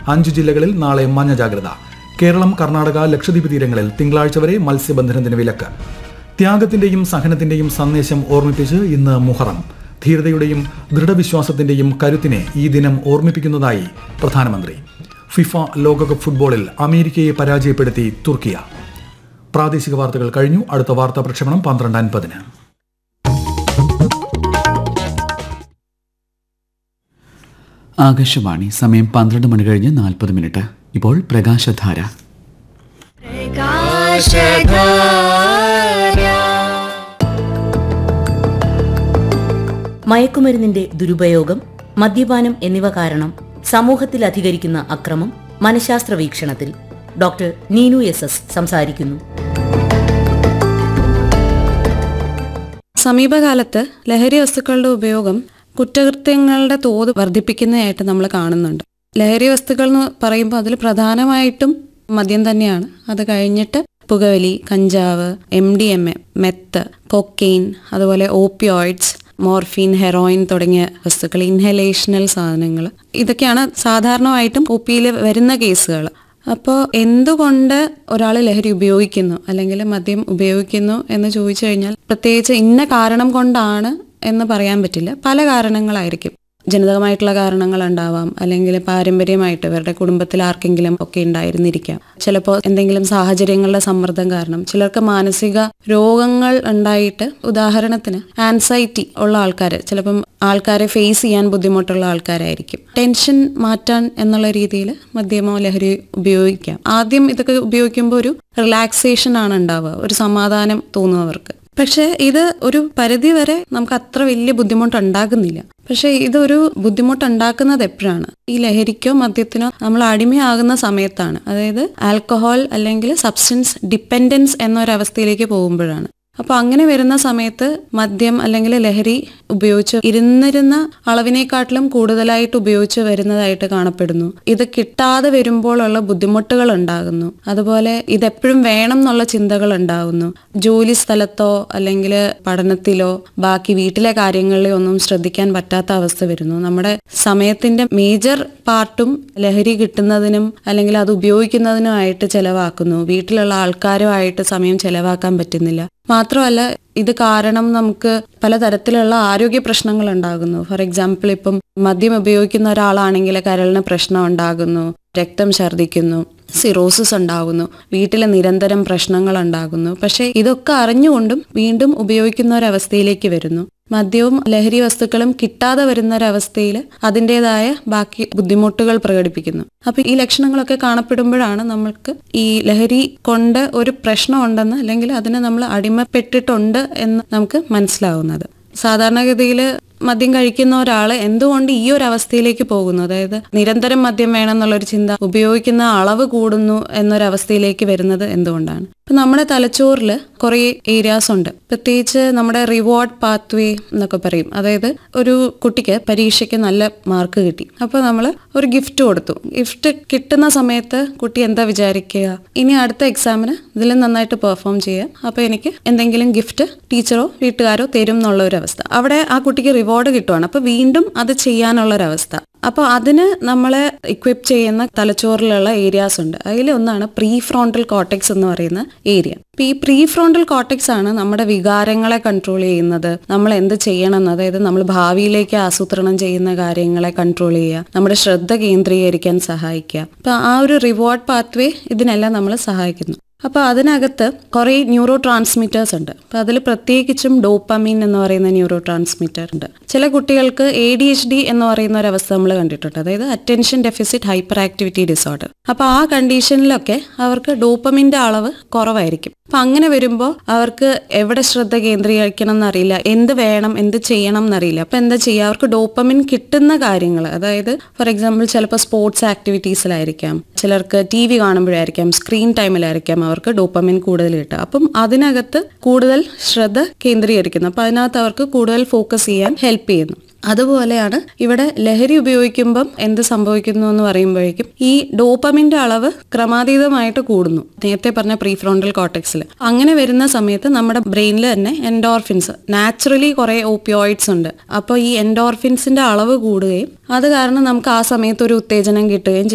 അഞ്ചു ജില്ലകളിൽ നാളെ മഞ്ഞ ജാഗ്രത കേരളം കർണാടക ലക്ഷദ്വീപ് തീരങ്ങളിൽ തിങ്കളാഴ്ച വരെ മത്സ്യബന്ധനത്തിന് വിലക്ക് ത്യാഗത്തിന്റെയും സഹനത്തിന്റെയും സന്ദേശം ഓർമ്മിപ്പിച്ച് ഇന്ന് മുഹറം ധീരതയുടെയും ദൃഢവിശ്വാസത്തിന്റെയും കരുത്തിനെ ഈ ദിനം ഓർമ്മിപ്പിക്കുന്നതായി പ്രധാനമന്ത്രി ഫിഫ ലോകകപ്പ് ഫുട്ബോളിൽ അമേരിക്കയെ പരാജയപ്പെടുത്തി തുർക്കിയ പ്രാദേശിക വാർത്തകൾ കഴിഞ്ഞു അടുത്ത വാർത്താ പ്രക്ഷേപണം പന്ത്രണ്ട് അൻപതിന് ആകാശവാണി സമയം പന്ത്രണ്ട് മണി കഴിഞ്ഞ് നാൽപ്പത് മിനിറ്റ് ഇപ്പോൾ പ്രകാശധാര മയക്കുമരുന്നിന്റെ ദുരുപയോഗം മദ്യപാനം എന്നിവ കാരണം സമൂഹത്തിൽ അധികരിക്കുന്ന അക്രമം മനഃശാസ്ത്ര വീക്ഷണത്തിൽ ഡോക്ടർ നീനു എസ് എസ് സംസാരിക്കുന്നു സമീപകാലത്ത് ലഹരി വസ്തുക്കളുടെ ഉപയോഗം കുറ്റകൃത്യങ്ങളുടെ തോത് വർദ്ധിപ്പിക്കുന്നതായിട്ട് നമ്മൾ കാണുന്നുണ്ട് ലഹരി വസ്തുക്കൾ എന്ന് പറയുമ്പോൾ അതിൽ പ്രധാനമായിട്ടും മദ്യം തന്നെയാണ് അത് കഴിഞ്ഞിട്ട് പുകവലി കഞ്ചാവ് M D M A meth cocaine അതുപോലെ ഓപ്പിയോയിഡ്സ് മോർഫിൻ ഹെറോയിൻ തുടങ്ങിയ വസ്തുക്കൾ ഇൻഹലേഷണൽ സാധനങ്ങൾ ഇതൊക്കെയാണ് സാധാരണമായിട്ടും ഒ പിയിൽ വരുന്ന കേസുകൾ അപ്പോൾ എന്തുകൊണ്ട് ഒരാൾ ലഹരി ഉപയോഗിക്കുന്നു അല്ലെങ്കിൽ മദ്യം ഉപയോഗിക്കുന്നു എന്ന് ചോദിച്ചു കഴിഞ്ഞാൽ പ്രത്യേകിച്ച് ഇന്ന കാരണം കൊണ്ടാണ് എന്ന് പറയാൻ പറ്റില്ല പല കാരണങ്ങളായിരിക്കും ജനിതകമായിട്ടുള്ള കാരണങ്ങൾ ഉണ്ടാവാം അല്ലെങ്കിൽ പാരമ്പര്യമായിട്ട് ഇവരുടെ കുടുംബത്തിൽ ആർക്കെങ്കിലും ഒക്കെ ഉണ്ടായിരുന്നിരിക്കാം ചിലപ്പോൾ എന്തെങ്കിലും സാഹചര്യങ്ങളുടെ സമ്മർദ്ദം കാരണം ചിലർക്ക് മാനസിക രോഗങ്ങൾ ഉണ്ടായിട്ട് ഉദാഹരണത്തിന് ആൻസൈറ്റി ഉള്ള ആൾക്കാർ ചിലപ്പം ആൾക്കാരെ ഫേസ് ചെയ്യാൻ ബുദ്ധിമുട്ടുള്ള ആൾക്കാരായിരിക്കും ടെൻഷൻ മാറ്റാൻ എന്നുള്ള രീതിയിൽ മദ്യമോ ലഹരി ഉപയോഗിക്കാം ആദ്യം ഇതൊക്കെ ഉപയോഗിക്കുമ്പോൾ ഒരു റിലാക്സേഷൻ ആണ് ഉണ്ടാവുക ഒരു സമാധാനം തോന്നും അവർക്ക് പക്ഷേ ഇത് ഒരു പരിധി വരെ നമുക്ക് അത്ര വലിയ ബുദ്ധിമുട്ടുണ്ടാകുന്നില്ല പക്ഷേ ഇതൊരു ബുദ്ധിമുട്ടുണ്ടാക്കുന്നത് എപ്പോഴാണ് ഈ ലഹരിക്കോ മദ്യത്തിനോ നമ്മൾ അടിമയാകുന്ന സമയത്താണ് അതായത് ആൽക്കഹോൾ അല്ലെങ്കിൽ സബ്സ്റ്റൻസ് ഡിപ്പെൻഡൻസ് എന്നൊരവസ്ഥയിലേക്ക് പോകുമ്പോഴാണ് അപ്പോൾ അങ്ങനെ വരുന്ന സമയത്ത് മദ്യം അല്ലെങ്കിൽ ലഹരി ഉപയോഗിച്ച് ഇരുന്നിരുന്ന അളവിനേക്കാട്ടിലും കൂടുതലായിട്ട് ഉപയോഗിച്ച് വരുന്നതായിട്ട് കാണപ്പെടുന്നു ഇത് കിട്ടാതെ വരുമ്പോഴുള്ള ബുദ്ധിമുട്ടുകൾ ഉണ്ടാകുന്നു അതുപോലെ ഇതെപ്പോഴും വേണം എന്നുള്ള ചിന്തകൾ ഉണ്ടാകുന്നു ജോലി സ്ഥലത്തോ അല്ലെങ്കിൽ പഠനത്തിലോ ബാക്കി വീട്ടിലെ കാര്യങ്ങളിലോ ഒന്നും ശ്രദ്ധിക്കാൻ പറ്റാത്ത അവസ്ഥ വരുന്നു നമ്മുടെ സമയത്തിന്റെ മേജർ പാർട്ടും ലഹരി കിട്ടുന്നതിനും അല്ലെങ്കിൽ അത് ഉപയോഗിക്കുന്നതിനുമായിട്ട് ചെലവാക്കുന്നു വീട്ടിലുള്ള ആൾക്കാരുമായിട്ട് സമയം ചെലവാക്കാൻ പറ്റുന്നില്ല മാത്രമല്ല ഇത് കാരണം നമുക്ക് പലതരത്തിലുള്ള ആരോഗ്യ പ്രശ്നങ്ങൾ ഉണ്ടാകുന്നു ഫോർ എക്സാമ്പിൾ ഇപ്പം മദ്യം ഉപയോഗിക്കുന്ന ഒരാളാണെങ്കിൽ കരളിന് പ്രശ്നം ഉണ്ടാകുന്നു രക്തം ഛർദ്ദിക്കുന്നു സിറോസിസ് ഉണ്ടാകുന്നു വീട്ടിലെ നിരന്തരം പ്രശ്നങ്ങൾ ഉണ്ടാകുന്നു പക്ഷേ ഇതൊക്കെ അറിഞ്ഞുകൊണ്ടും വീണ്ടും ഉപയോഗിക്കുന്ന ഒരവസ്ഥയിലേക്ക് വരുന്നു മദ്യവും ലഹരി വസ്തുക്കളും കിട്ടാതെ വരുന്ന ഒരവസ്ഥയിൽ അതിൻ്റെതായ ബാക്കി ബുദ്ധിമുട്ടുകൾ പ്രകടിപ്പിക്കുന്നു അപ്പൊ ഈ ലക്ഷണങ്ങളൊക്കെ കാണപ്പെടുമ്പോഴാണ് നമ്മൾക്ക് ഈ ലഹരി കൊണ്ട് ഒരു പ്രശ്നമുണ്ടെന്ന് അല്ലെങ്കിൽ അതിന് നമ്മൾ അടിമപ്പെട്ടിട്ടുണ്ട് എന്ന് നമുക്ക് മനസ്സിലാവുന്നത് സാധാരണഗതിയിൽ മദ്യം കഴിക്കുന്ന ഒരാൾ എന്തുകൊണ്ട് ഈ ഒരു അവസ്ഥയിലേക്ക് പോകുന്നു അതായത് നിരന്തരം മദ്യം വേണം എന്നുള്ളൊരു ചിന്ത ഉപയോഗിക്കുന്ന അളവ് കൂടുന്നു എന്നൊരവസ്ഥയിലേക്ക് വരുന്നത് എന്തുകൊണ്ടാണ് ഇപ്പൊ നമ്മുടെ തലച്ചോറിൽ കുറേ ഏരിയാസ് ഉണ്ട് പ്രത്യേകിച്ച് നമ്മുടെ റിവാർഡ് പാത്വേ എന്നൊക്കെ പറയും അതായത് ഒരു കുട്ടിക്ക് പരീക്ഷയ്ക്ക് നല്ല മാർക്ക് കിട്ടി അപ്പോൾ നമ്മൾ ഒരു ഗിഫ്റ്റ് കൊടുത്തു ഗിഫ്റ്റ് കിട്ടുന്ന സമയത്ത് കുട്ടി എന്താ വിചാരിക്കുക ഇനി അടുത്ത എക്സാമിന് ഇതിൽ നന്നായിട്ട് പെർഫോം ചെയ്യാം അപ്പോൾ എനിക്ക് എന്തെങ്കിലും ഗിഫ്റ്റ് ടീച്ചറോ വീട്ടുകാരോ തരും എന്നുള്ള ഒരു അവസ്ഥ അവിടെ ആ കുട്ടിക്ക് റിവാർഡ് കിട്ടുവാണ് അപ്പോൾ വീണ്ടും അത് ചെയ്യാനുള്ള ഒരു അവസ്ഥ അപ്പോൾ അതിന് നമ്മളെ ഇക്വിപ്പ് ചെയ്യുന്ന തലച്ചോറിലുള്ള ഏരിയാസ് ഉണ്ട് അതിൽ ഒന്നാണ് പ്രീ ഫ്രോണ്ടൽ കോട്ടക്സ് എന്ന് പറയുന്ന ഏരിയ അപ്പൊ ഈ പ്രീ ഫ്രോണ്ടൽ കോട്ടക്സ് ആണ് നമ്മുടെ വികാരങ്ങളെ കൺട്രോൾ ചെയ്യുന്നത് നമ്മൾ എന്ത് ചെയ്യണം എന്ന് അതായത് നമ്മൾ ഭാവിയിലേക്ക് ആസൂത്രണം ചെയ്യുന്ന കാര്യങ്ങളെ കൺട്രോൾ ചെയ്യുക നമ്മുടെ ശ്രദ്ധ കേന്ദ്രീകരിക്കാൻ സഹായിക്കുക അപ്പൊ ആ ഒരു റിവാർഡ് പാത്വേ ഇതിനെല്ലാം നമ്മൾ സഹായിക്കുന്നു അപ്പോൾ അതിനകത്ത് കുറേ ന്യൂറോ ട്രാൻസ്മിറ്റേഴ്സ് ഉണ്ട് അപ്പോൾ അതിൽ പ്രത്യേകിച്ചും ഡോപ്പമീൻ എന്ന് പറയുന്ന ന്യൂറോ ട്രാൻസ്മിറ്റർ ഉണ്ട് ചില കുട്ടികൾക്ക് എ ഡി എച്ച് ഡി എന്ന് പറയുന്ന ഒരു അവസ്ഥ നമ്മൾ കണ്ടിട്ടുണ്ട് അതായത് attention deficit hyper activity disorder അപ്പോൾ ആ കണ്ടീഷനിലൊക്കെ അവർക്ക് ഡോപ്പമിൻ്റെ അളവ് കുറവായിരിക്കും അപ്പം അങ്ങനെ വരുമ്പോൾ അവർക്ക് എവിടെ ശ്രദ്ധ കേന്ദ്രീകരിക്കണം എന്നറിയില്ല എന്ത് വേണം എന്ത് ചെയ്യണം എന്നറിയില്ല അപ്പം എന്താ ചെയ്യുക അവർക്ക് ഡോപ്പമിൻ കിട്ടുന്ന കാര്യങ്ങൾ അതായത് ഫോർ എക്സാമ്പിൾ ചിലപ്പോൾ സ്പോർട്സ് ആക്ടിവിറ്റീസിലായിരിക്കാം ചിലർക്ക് ടി വി കാണുമ്പോഴായിരിക്കാം സ്ക്രീൻ ടൈമിലായിരിക്കാം അവർക്ക് ഡോപ്പമിൻ കൂടുതൽ കിട്ടുക അപ്പം അതിനകത്ത് കൂടുതൽ ശ്രദ്ധ കേന്ദ്രീകരിക്കുന്നു അപ്പം അതിനകത്ത് അവർക്ക് കൂടുതൽ ഫോക്കസ് ചെയ്യാൻ ഹെൽപ്പ് ചെയ്യുന്നു അതുപോലെയാണ് ഇവിടെ ലഹരി ഉപയോഗിക്കുമ്പം എന്ത് സംഭവിക്കുന്നു എന്ന് പറയുമ്പോഴേക്കും ഈ ഡോപ്പമിന്റെ അളവ് ക്രമാതീതമായിട്ട് കൂടുന്നു നേരത്തെ പറഞ്ഞ പ്രീ ഫ്രോണ്ടൽ കോട്ടക്സിൽ അങ്ങനെ വരുന്ന സമയത്ത് നമ്മുടെ ബ്രെയിനിൽ തന്നെ എൻഡോർഫിൻസ് നാച്ചുറലി കുറെ ഓപ്പിയോയിഡ്സ് ഉണ്ട് അപ്പോൾ ഈ എൻഡോർഫിൻസിന്റെ അളവ് കൂടുകയും അത് കാരണം നമുക്ക് ആ സമയത്ത് ഒരു ഉത്തേജനം കിട്ടുകയും